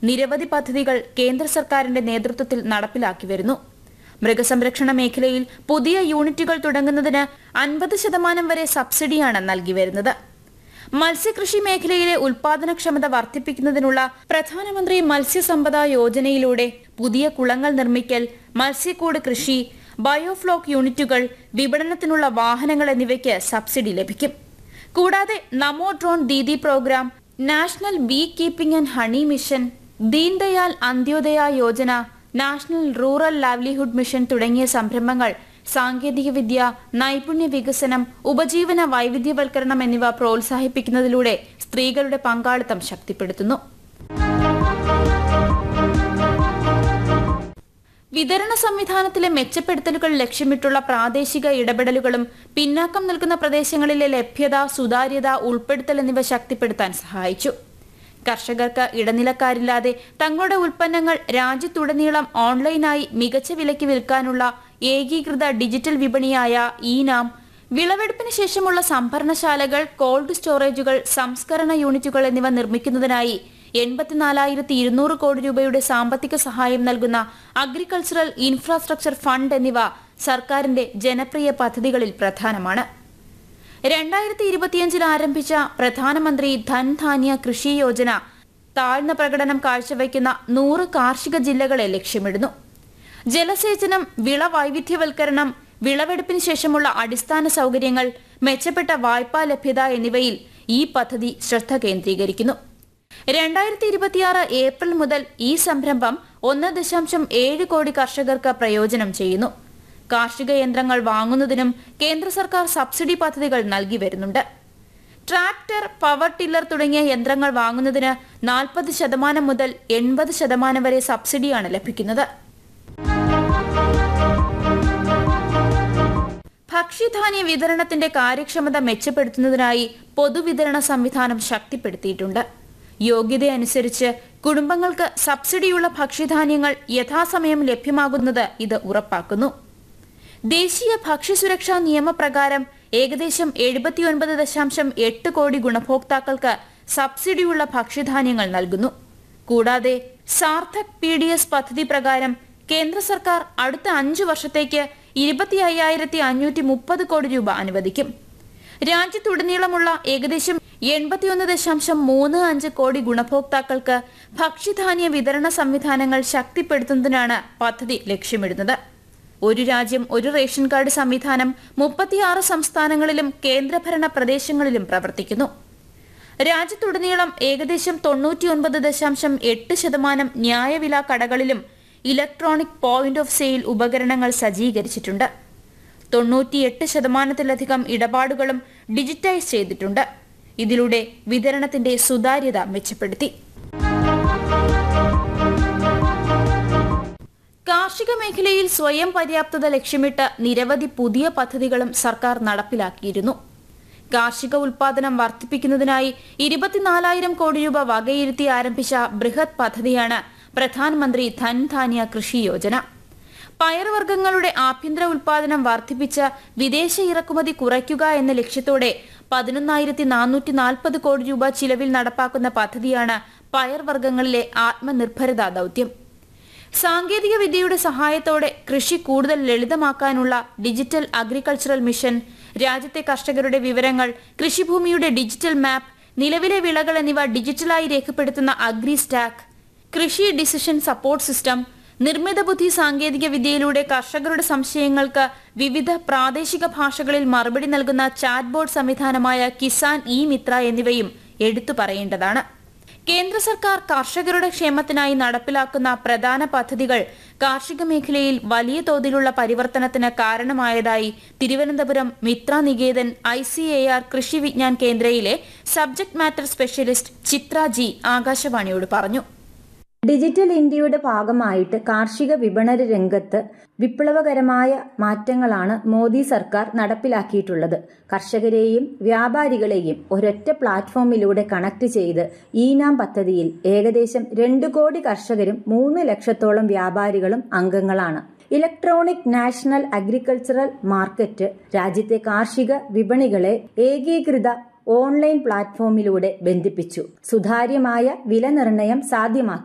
നിരവധി പദ്ധതികൾ കേന്ദ്ര സർക്കാരിന്റെ നേതൃത്വത്തിൽ നടപ്പിലാക്കി വരുന്നു മൃഗസംരക്ഷണ മേഖലയിൽ പുതിയ യൂണിറ്റുകൾ തുടങ്ങുന്നതിന് അൻപത് ശതമാനം വരെ സബ്സിഡിയാണ് നൽകി വരുന്നത് മത്സ്യകൃഷി മേഖലയിലെ ഉൽപാദനക്ഷമത വർദ്ധിപ്പിക്കുന്നതിനുള്ള പ്രധാനമന്ത്രി മത്സ്യസമ്പദ യോജനയിലൂടെ പുതിയ കുളങ്ങൾ നിർമ്മിക്കൽ മത്സ്യക്കൂട് കൃഷി ബയോഫ്ലോക്ക് യൂണിറ്റുകൾ വിപണനത്തിനുള്ള വാഹനങ്ങൾ എന്നിവയ്ക്ക് സബ്സിഡി ലഭിക്കും കൂടാതെ Namo drone Didi program national bee keeping and honey mission Deendayal Antyodaya Yojana national rural livelihood mission തുടങ്ങിയ സംരംഭങ്ങൾ സാങ്കേതികവിദ്യ നൈപുണ്യ വികസനം ഉപജീവന വൈവിധ്യവൽക്കരണം എന്നിവ പ്രോത്സാഹിപ്പിക്കുന്നതിലൂടെ സ്ത്രീകളുടെ പങ്കാളിത്തം ശക്തിപ്പെടുത്തുന്നു വിതരണ സംവിധാനത്തിലെ മെച്ചപ്പെടുത്തലുകൾ ലക്ഷ്യമിട്ടുള്ള പ്രാദേശിക ഇടപെടലുകളും പിന്നാക്കം നിൽക്കുന്ന പ്രദേശങ്ങളിലെ ലഭ്യത സുതാര്യത ഉൾപ്പെടുത്തൽ എന്നിവ ശക്തിപ്പെടുത്താൻ സഹായിച്ചു കർഷകർക്ക് ഇടനിലക്കാരില്ലാതെ തങ്ങളുടെ ഉൽപ്പന്നങ്ങൾ രാജ്യത്തുടനീളം ഓൺലൈനായി മികച്ച വിലയ്ക്ക് വിൽക്കാനുള്ള ഏകീകൃത ഡിജിറ്റൽ വിപണിയായ ഈനാം വിളവെടുപ്പിന് ശേഷമുള്ള സംഭരണശാലകൾ കോൾഡ് സ്റ്റോറേജുകൾ സംസ്കരണ യൂണിറ്റുകൾ എന്നിവ നിർമ്മിക്കുന്നതിനായി എൺപത്തിനാലായിരത്തി ഇരുന്നൂറ് കോടി രൂപയുടെ സാമ്പത്തിക സഹായം നൽകുന്ന അഗ്രികൾച്ചറൽ ഇൻഫ്രാസ്ട്രക്ചർ ഫണ്ട് എന്നിവ സർക്കാരിന്റെ ജനപ്രിയ പദ്ധതികളിൽ പ്രധാനമാണ് രണ്ടായിരത്തി ഇരുപത്തിയഞ്ചിൽ ആരംഭിച്ച പ്രധാനമന്ത്രി ധൻധാന്യ കൃഷി യോജന താഴ്ന്ന പ്രകടനം കാഴ്ചവയ്ക്കുന്ന നൂറ് കാർഷിക ജില്ലകളെ ലക്ഷ്യമിടുന്നു ജലസേചനം വിള വൈവിധ്യവൽക്കരണം വിളവെടുപ്പിന് ശേഷമുള്ള അടിസ്ഥാന സൗകര്യങ്ങൾ മെച്ചപ്പെട്ട വായ്പാ ലഭ്യത എന്നിവയിൽ ഈ പദ്ധതി ശ്രദ്ധ കേന്ദ്രീകരിക്കുന്നു രണ്ടായിരത്തി ഇരുപത്തിയാറ് ഏപ്രിൽ മുതൽ ഈ സംരംഭം ഒന്ന് ദശാംശം ഏഴ് കോടി കർഷകർക്ക് പ്രയോജനം ചെയ്യുന്നു കാർഷിക യന്ത്രങ്ങൾ വാങ്ങുന്നതിനും കേന്ദ്ര സർക്കാർ സബ്സിഡി പദ്ധതികൾ നൽകി വരുന്നുണ്ട് ട്രാക്ടർ പവർ ടില്ലർ തുടങ്ങിയ യന്ത്രങ്ങൾ വാങ്ങുന്നതിന് നാൽപ്പത് ശതമാനം മുതൽ എൺപത് ശതമാനം വരെ സബ്സിഡിയാണ് ലഭിക്കുന്നത് ഭക്ഷ്യധാന്യ വിതരണത്തിന്റെ കാര്യക്ഷമത മെച്ചപ്പെടുത്തുന്നതിനായി പൊതുവിതരണ സംവിധാനം ശക്തിപ്പെടുത്തിയിട്ടുണ്ട് യോഗ്യതയനുസരിച്ച് കുടുംബങ്ങൾക്ക് സബ്സിഡിയുള്ള ഭക്ഷ്യധാന്യങ്ങൾ യഥാസമയം ലഭ്യമാകുന്നത് ഇത് ഉറപ്പാക്കുന്നു ദേശീയ ഭക്ഷ്യസുരക്ഷാ നിയമപ്രകാരം ഏകദേശം എഴുപത്തിയൊൻപത് ദശാംശം എട്ട് കോടി ഗുണഭോക്താക്കൾക്ക് സബ്സിഡിയുള്ള ഭക്ഷ്യധാന്യങ്ങൾ നൽകുന്നു കൂടാതെ സാർത്ഥക് പി ഡി എസ് പദ്ധതി പ്രകാരം കേന്ദ്ര സർക്കാർ അടുത്ത അഞ്ചു വർഷത്തേക്ക് ഇരുപത്തി അയ്യായിരത്തി അഞ്ഞൂറ്റി മുപ്പത് കോടി രൂപ അനുവദിക്കും രാജ്യത്തുടനീളമുള്ള ഏകദേശം എൺപത്തിയൊന്ന് ദശാംശം മൂന്ന് അഞ്ച് കോടി ഗുണഭോക്താക്കൾക്ക് ഭക്ഷ്യധാന്യ വിതരണ സംവിധാനങ്ങൾ ശക്തിപ്പെടുത്തുന്നതിനാണ് പദ്ധതി ലക്ഷ്യമിടുന്നത് ഒരു രാജ്യം ഒരു റേഷൻ കാർഡ് സംവിധാനം മുപ്പത്തിയാറ് സംസ്ഥാനങ്ങളിലും കേന്ദ്രഭരണ പ്രദേശങ്ങളിലും പ്രവർത്തിക്കുന്നു രാജ്യത്തുടനീളം ഏകദേശം തൊണ്ണൂറ്റിയൊൻപത് ദശാംശം എട്ട് ശതമാനം ന്യായവില കടകളിലും ഇലക്ട്രോണിക് പോയിന്റ് ഓഫ് സെയിൽ ഉപകരണങ്ങൾ സജ്ജീകരിച്ചിട്ടുണ്ട് തൊണ്ണൂറ്റിയെട്ട് ശതമാനത്തിലധികം ഇടപാടുകളും ഡിജിറ്റൈസ് ചെയ്തിട്ടുണ്ട് ഇതിലൂടെ വിതരണത്തിന്റെ സുതാര്യത മെച്ചപ്പെടുത്തി കാർഷിക മേഖലയിൽ സ്വയം പര്യാപ്തത ലക്ഷ്യമിട്ട് നിരവധി പുതിയ പദ്ധതികളും സർക്കാർ നടപ്പിലാക്കിയിരുന്നു കാർഷിക ഉൽപാദനം വർദ്ധിപ്പിക്കുന്നതിനായി ഇരുപത്തിനാലായിരം കോടി രൂപ വകയിരുത്തി ആരംഭിച്ച ബൃഹത് പദ്ധതിയാണ് പ്രധാനമന്ത്രി ധൻധാന്യ കൃഷി യോജന പയർവർഗ്ഗങ്ങളുടെ ആഭ്യന്തര ഉൽപാദനം വർദ്ധിപ്പിച്ച് വിദേശ ഇറക്കുമതി കുറയ്ക്കുക എന്ന ലക്ഷ്യത്തോടെ പതിനൊന്നായിരത്തി നാനൂറ്റി നാൽപ്പത് കോടി രൂപ ചിലവിൽ നടപ്പാക്കുന്ന പദ്ധതിയാണ് പയർവർഗ്ഗങ്ങളിലെ ആത്മനിർഭരത ദൌത്യം സാങ്കേതിക വിദ്യയുടെ സഹായത്തോടെ കൃഷി കൂടുതൽ ലളിതമാക്കാനുള്ള ഡിജിറ്റൽ അഗ്രികൾച്ചറൽ മിഷൻ രാജ്യത്തെ കർഷകരുടെ വിവരങ്ങൾ കൃഷിഭൂമിയുടെ ഡിജിറ്റൽ മാപ്പ് നിലവിലെ വിളകൾ എന്നിവ ഡിജിറ്റലായി രേഖപ്പെടുത്തുന്ന അഗ്രി സ്റ്റാക്ക് കൃഷി ഡിസിഷൻ സപ്പോർട്ട് സിസ്റ്റം നിർമ്മിത ബുദ്ധി സാങ്കേതിക വിദ്യയിലൂടെ കർഷകരുടെ സംശയങ്ങൾക്ക് വിവിധ പ്രാദേശിക ഭാഷകളിൽ മറുപടി നൽകുന്ന ചാറ്റ് ബോർഡ് സംവിധാനമായ കിസാൻ ഇ മിത്ര എന്നിവയും എടുത്തു പറയേണ്ടതാണ് കേന്ദ്ര സർക്കാർ കർഷകരുടെ ക്ഷേമത്തിനായി നടപ്പിലാക്കുന്ന പ്രധാന പദ്ധതികൾ കാർഷിക മേഖലയിൽ വലിയ തോതിലുള്ള പരിവർത്തനത്തിന് കാരണമായതായി Thiruvananthapuram Mitra Niketan I C A R Krishi Vigyan കേന്ദ്രയിലെ subject matter specialist Chitra G ആകാശവാണിയോട് പറഞ്ഞു ഡിജിറ്റൽ ഇന്ത്യയുടെ ഭാഗമായിട്ട് കാർഷിക വിപണന രംഗത്ത് വിപ്ലവകരമായ മാറ്റങ്ങളാണ് മോദി സർക്കാർ നടപ്പിലാക്കിയിട്ടുള്ളത് കർഷകരെയും വ്യാപാരികളെയും ഒരൊറ്റ പ്ലാറ്റ്ഫോമിലൂടെ കണക്ട് ചെയ്ത് ഈനാം പദ്ധതിയിൽ ഏകദേശം രണ്ട് കോടി കർഷകരും മൂന്ന് ലക്ഷത്തോളം വ്യാപാരികളും അംഗങ്ങളാണ് ഇലക്ട്രോണിക് നാഷണൽ അഗ്രികൾച്ചറൽ മാർക്കറ്റ് രാജ്യത്തെ കാർഷിക വിപണികളെ ഏകീകൃത ഓൺലൈൻ പ്ലാറ്റ്ഫോമിലൂടെ ബന്ധിപ്പിച്ചു സുതാര്യമായ വില നിർണ്ണയം സാധ്യമാക്കി